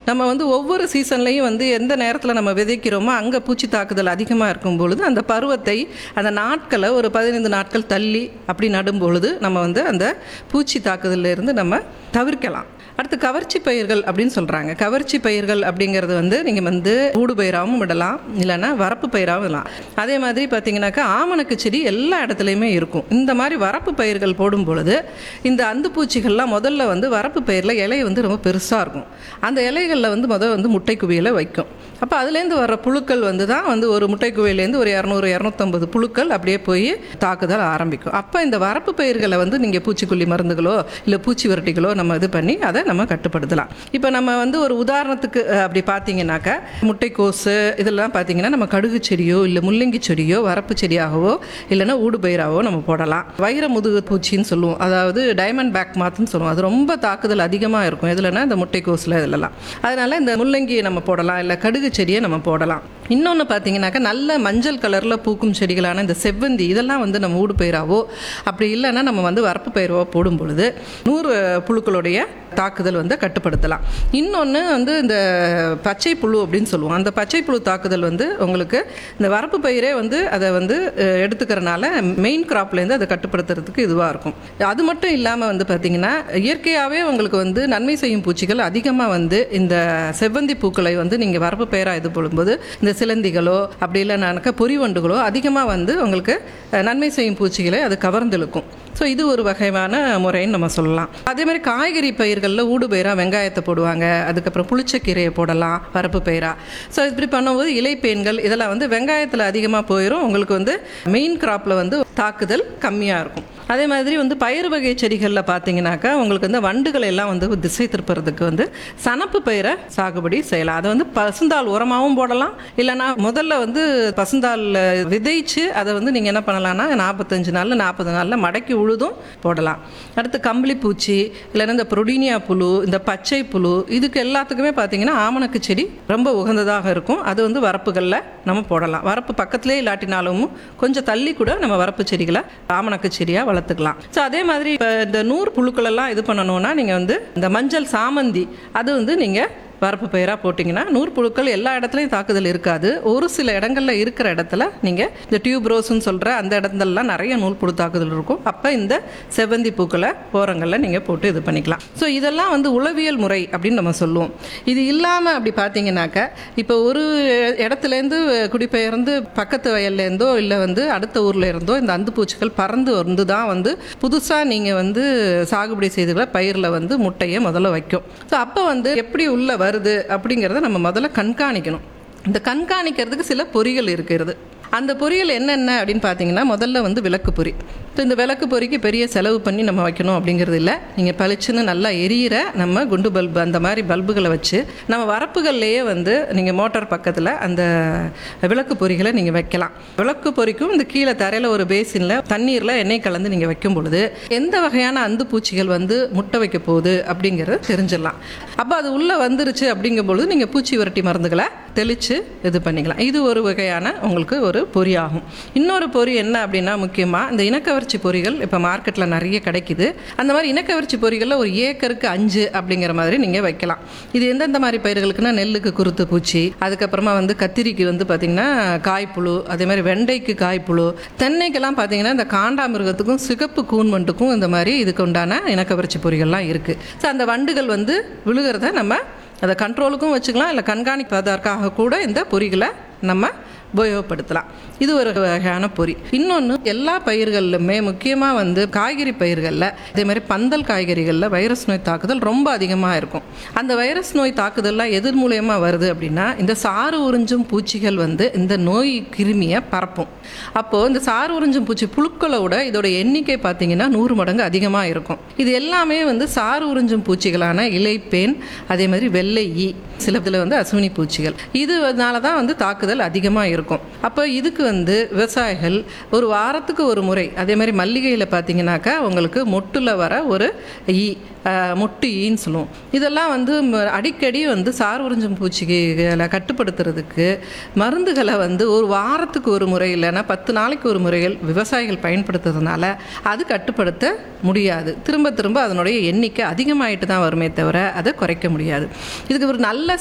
நம்ம வந்து ஒவ்வொரு சீசன்லையும் வந்து எந்த நேரத்தில் நம்ம விதைக்கிறோமோ அங்கே பூச்சி தாக்குதல் அதிகமாக இருக்கும் பொழுது அந்த பருவத்தை அந்த நாட்களை ஒரு பதினைந்து நாட்கள் தள்ளி அப்படி நடும் பொழுது நம்ம வந்து அந்த பூச்சி தாக்குதல்ல இருந்து நம்ம தவிர்க்கலாம் அடுத்து கவர்ச்சி பயிர்கள் அப்படின்னு சொல்கிறாங்க கவர்ச்சி பயிர்கள் அப்படிங்கிறது வந்து நீங்கள் வந்து ஊடு பயிராகவும் விடலாம் இல்லைன்னா வரப்பு பயிராகவும் விடலாம் அதே மாதிரி பார்த்தீங்கன்னாக்கா ஆமணக்கு செடி எல்லா இடத்துலையுமே இருக்கும் இந்த மாதிரி வரப்பு பயிர்கள் போடும் பொழுது இந்த அந்து பூச்சிகள்லாம் முதல்ல வந்து வரப்பு பயிரில் இலை வந்து ரொம்ப பெருசாக இருக்கும் அந்த இலைகளில் வந்து முதல் வந்து முட்டை குவியலை வைக்கும் அப்போ அதுலேருந்து வர புழுக்கள் வந்து தான் வந்து ஒரு முட்டை குவியிலேருந்து ஒரு இரநூறு இரநூத்தம்பது புழுக்கள் அப்படியே போய் தாக்குதல் ஆரம்பிக்கும் அப்போ இந்த வரப்பு பயிர்களை வந்து நீங்கள் பூச்சிக்கொல்லி மருந்துகளோ இல்லை பூச்சி விரட்டிகளோ நம்ம இது பண்ணி அதை நம்ம கட்டுப்படுத்தலாம் இப்போ நம்ம வந்து ஒரு உதாரணத்துக்கு அஹ், அப்படி பார்த்தீங்கன்னாக்கா முட்டைக்கோசு இதெல்லாம் பார்த்தீங்கன்னா நம்ம கடுகு செடியோ இல்லை முள்ளங்கி செடியோ வரப்பு செடியாகவோ இல்லைன்னா ஊடு பயிராகவோ நம்ம போடலாம் வைர முதுகு பூச்சின்னு சொல்லுவோம் அதாவது டைமண்ட் பேக் மாத்துன்னு சொல்லுவோம் அது ரொம்ப தாக்குதல் அதிகமாக இருக்கும் எதுலன்னா இந்த முட்டைக்கோஸில் இதிலலாம் அதனால இந்த முள்ளங்கியை நம்ம போடலாம் இல்லை கடுகு செடியை நம்ம போடலாம் இன்னொன்று பார்த்தீங்கன்னாக்கா நல்ல மஞ்சள் கலரில் பூக்கும் செடிகளான இந்த செவ்வந்தி இதெல்லாம் வந்து நம்ம ஊடு பயிராவோ அப்படி இல்லைன்னா நம்ம வந்து வரப்பு பயிராவோ போடும் பொழுது நூறு புழுக்களுடைய தாக்குதல் வந்து கட்டுப்படுத்தலாம் இன்னொன்று வந்து இந்த பச்சை புழு அப்படின்னு சொல்லுவோம் அந்த பச்சை புழு தாக்குதல் வந்து உங்களுக்கு இந்த வரப்பு பயிரே வந்து அதை வந்து அஹ், எடுத்துக்கிறனால மெயின் கிராப்லேருந்து அதை கட்டுப்படுத்துறதுக்கு இதுவாக இருக்கும் அது மட்டும் இல்லாமல் வந்து பார்த்திங்கன்னா இயற்கையாகவே உங்களுக்கு வந்து நன்மை செய்யும் பூச்சிகள் அதிகமாக வந்து இந்த செவ்வந்தி பூக்களை வந்து நீங்கள் வரப்பு பயிராக இது போடும்போது இந்த சிலந்திகளோ அப்படி இல்லைனாக்கா பொறிவண்டுகளோ அதிகமாக வந்து உங்களுக்கு அஹ், நன்மை செய்யும் பூச்சிகளை அது கவர்ந்தெழுக்கும் ஸோ இது ஒரு வகையான முறைன்னு நம்ம சொல்லலாம் அதே மாதிரி காய்கறி பயிர்களில் ஊடு பயிராக வெங்காயத்தை போடுவாங்க அதுக்கப்புறம் புளிச்சக்கீரையை போடலாம் வரப்பு பயிரா ஸோ இப்படி பண்ணும்போது இலைப்பேன்கள் இதெல்லாம் வந்து வெங்காயத்தில் அதிகமாக போயிடும் உங்களுக்கு வந்து மெயின் கிராப்பில் வந்து தாக்குதல் கம்மியாக இருக்கும் அதே மாதிரி வந்து பயிர் வகை செடிகளில் பார்த்தீங்கன்னாக்கா உங்களுக்கு வந்து வண்டுகளை எல்லாம் வந்து திசை திருப்புறதுக்கு வந்து சனப்பு பயிரை சாகுபடி செய்யலாம் அதை வந்து பசுந்தாள் உரமாகவும் போடலாம் இல்லைன்னா முதல்ல வந்து பசுந்தாள் விதைச்சு அதை வந்து நீங்கள் என்ன பண்ணலாம்னா நாற்பத்தஞ்சு நாளில் நாற்பது நாளில் மடக்கி உழுதும் போடலாம் அடுத்து கம்பளி பூச்சி இல்லைன்னா இந்த புரோடீனியா புழு இந்த பச்சை புழு இதுக்கு எல்லாத்துக்குமே பார்த்தீங்கன்னா ஆமணக்கு செடி ரொம்ப உகந்ததாக இருக்கும் அது வந்து வரப்புகளில் நம்ம போடலாம் வரப்பு பக்கத்துலேயே இல்லாட்டினாலும் கொஞ்சம் தள்ளி கூட நம்ம வரப்பு செடிகளை ஆமணக்கு செடியாக வளர்த்துக்கலாம் ஸோ அதே மாதிரி இப்போ இந்த நூறு புழுக்கள் எல்லாம் இது பண்ணணும்னா நீங்கள் வந்து இந்த மஞ்சள் சாமந்தி அது வந்து நீங்கள் வரப்பு பயிராக போட்டிங்கன்னா நூறு புழுக்கள் எல்லா இடத்துலையும் தாக்குதல் இருக்காது ஒரு சில இடங்களில் இருக்கிற இடத்துல நீங்கள் இந்த டியூப் ரோஸ்ன்னு சொல்கிற அந்த இடத்துலலாம் நிறைய நூல் புழு தாக்குதல் இருக்கும் அப்போ இந்த செவ்வந்தி பூக்களை ஓரங்களில் நீங்கள் போட்டு இது பண்ணிக்கலாம் ஸோ இதெல்லாம் வந்து உளவியல் முறை அப்படின்னு நம்ம சொல்லுவோம் இது இல்லாமல் அப்படி பார்த்தீங்கன்னாக்க இப்போ ஒரு இடத்துலேருந்து குடிபெயர்ந்து பக்கத்து வயல்லேருந்தோ இல்லை வந்து அடுத்த ஊரில் இருந்தோ இந்த அந்து பூச்சிகள் பறந்து வந்து தான் வந்து புதுசாக நீங்கள் வந்து சாகுபடி செய்துள்ள பயிரில் வந்து முட்டையை முதல்ல வைக்கும் ஸோ அப்போ வந்து எப்படி உள்ள வருது அப்படிங்கிறத நம்ம முதல்ல கண்காணிக்கணும் இந்த கண்காணிக்கிறதுக்கு சில பொறிகள் இருக்கிறது அந்த பொறிகள் என்னென்ன அப்படின்னு பார்த்தீங்கன்னா முதல்ல வந்து விளக்கு பொறி ஸோ இந்த விளக்கு பொறிக்கு பெரிய செலவு பண்ணி நம்ம வைக்கணும் அப்படிங்கிறது இல்லை நீங்கள் பளிச்சுன்னு நல்லா எரியிற நம்ம குண்டு பல்பு அந்த மாதிரி பல்புகளை வச்சு நம்ம வரப்புகள்லேயே வந்து நீங்கள் மோட்டார் பக்கத்தில் அந்த விளக்கு பொறிகளை நீங்கள் வைக்கலாம் விளக்கு பொறிக்கும் இந்த கீழே தரையில் ஒரு பேசினில் தண்ணீரில் எண்ணெய் கலந்து நீங்கள் வைக்கும் பொழுது எந்த வகையான அந்து பூச்சிகள் வந்து முட்டை வைக்க போகுது அப்படிங்கிறத தெரிஞ்சிடலாம் அப்போ அது உள்ளே வந்துருச்சு அப்படிங்கும் பொழுது நீங்கள் பூச்சி விரட்டி மருந்துகளை தெளித்து இது பண்ணிக்கலாம் இது ஒரு வகையான உங்களுக்கு ஒரு பொறி ஆகும் இன்னொரு பொறி என்ன அப்படின்னா முக்கியமாக இந்த இனக்கவர்ச்சி பொறிகள் இப்போ மார்க்கெட்டில் நிறைய கிடைக்குது அந்த மாதிரி இனக்கவர்ச்சி பொறிகளில் ஒரு ஏக்கருக்கு அஞ்சு அப்படிங்கிற மாதிரி நீங்கள் வைக்கலாம் இது எந்தெந்த மாதிரி பயிர்களுக்குன்னா நெல்லுக்கு குருத்து பூச்சி அதுக்கப்புறமா வந்து கத்திரிக்கு வந்து பார்த்திங்கன்னா காய்ப்புழு அதே மாதிரி வெண்டைக்கு காய்ப்புழு தென்னைக்கெல்லாம் பார்த்தீங்கன்னா இந்த காண்டாமிருகத்துக்கும் சிகப்பு கூன் வண்டுக்கும் இந்த மாதிரி இதுக்கு உண்டான இனக்கவர்ச்சி பொறிகள்லாம் இருக்குது ஸோ அந்த வண்டுகள் வந்து விழுகிறத நம்ம அதை கண்ட்ரோலுக்கும் வச்சுக்கலாம் இல்லை கண்காணிப்பதற்காக கூட இந்த பொறிகளை நம்ம உபயோகப்படுத்தலாம் இது ஒரு வகையான பொறி இன்னொன்று எல்லா பயிர்கள்லுமே முக்கியமாக வந்து காய்கறி பயிர்களில் அதே மாதிரி பந்தல் காய்கறிகளில் வைரஸ் நோய் தாக்குதல் ரொம்ப அதிகமாக இருக்கும் அந்த வைரஸ் நோய் தாக்குதல்லாம் எதிர் மூலியமாக வருது அப்படின்னா இந்த சாறு உறிஞ்சும் பூச்சிகள் வந்து இந்த நோய் கிருமியை பரப்பும் அப்போது இந்த சாறு உறிஞ்சும் பூச்சி புழுக்களோட இதோட எண்ணிக்கை பார்த்தீங்கன்னா நூறு மடங்கு அதிகமாக இருக்கும் இது எல்லாமே வந்து சாறு உறிஞ்சும் பூச்சிகளான இலைப்பேன் அதே மாதிரி வெள்ளை ஈ சில இதில் வந்து அசுவினி பூச்சிகள் இதுனால தான் வந்து தாக்குதல் அதிகமாக இருக்கும் அப்போ இதுக்கு வந்து விவசாயிகள் ஒரு வாரத்துக்கு ஒரு முறை அதே மாதிரி மல்லிகையில் பார்த்தீங்கன்னாக்கா உங்களுக்கு மொட்டில் வர ஒரு ஈ அஹ், மொட்டு ஈன்னு சொல்லுவோம் இதெல்லாம் வந்து ம- அடிக்கடி வந்து சார் உறிஞ்சும் பூச்சிகளை கட்டுப்படுத்துறதுக்கு மருந்துகளை வந்து ஒரு வாரத்துக்கு ஒரு முறை இல்லைன்னா பத்து நாளைக்கு ஒரு முறைகள் விவசாயிகள் பயன்படுத்துறதுனால அது கட்டுப்படுத்த முடியாது திரும்ப திரும்ப அதனுடைய எண்ணிக்கை அதிகமாயிட்டு தான் வருமே தவிர அதை குறைக்க முடியாது இதுக்கு ஒரு நல்ல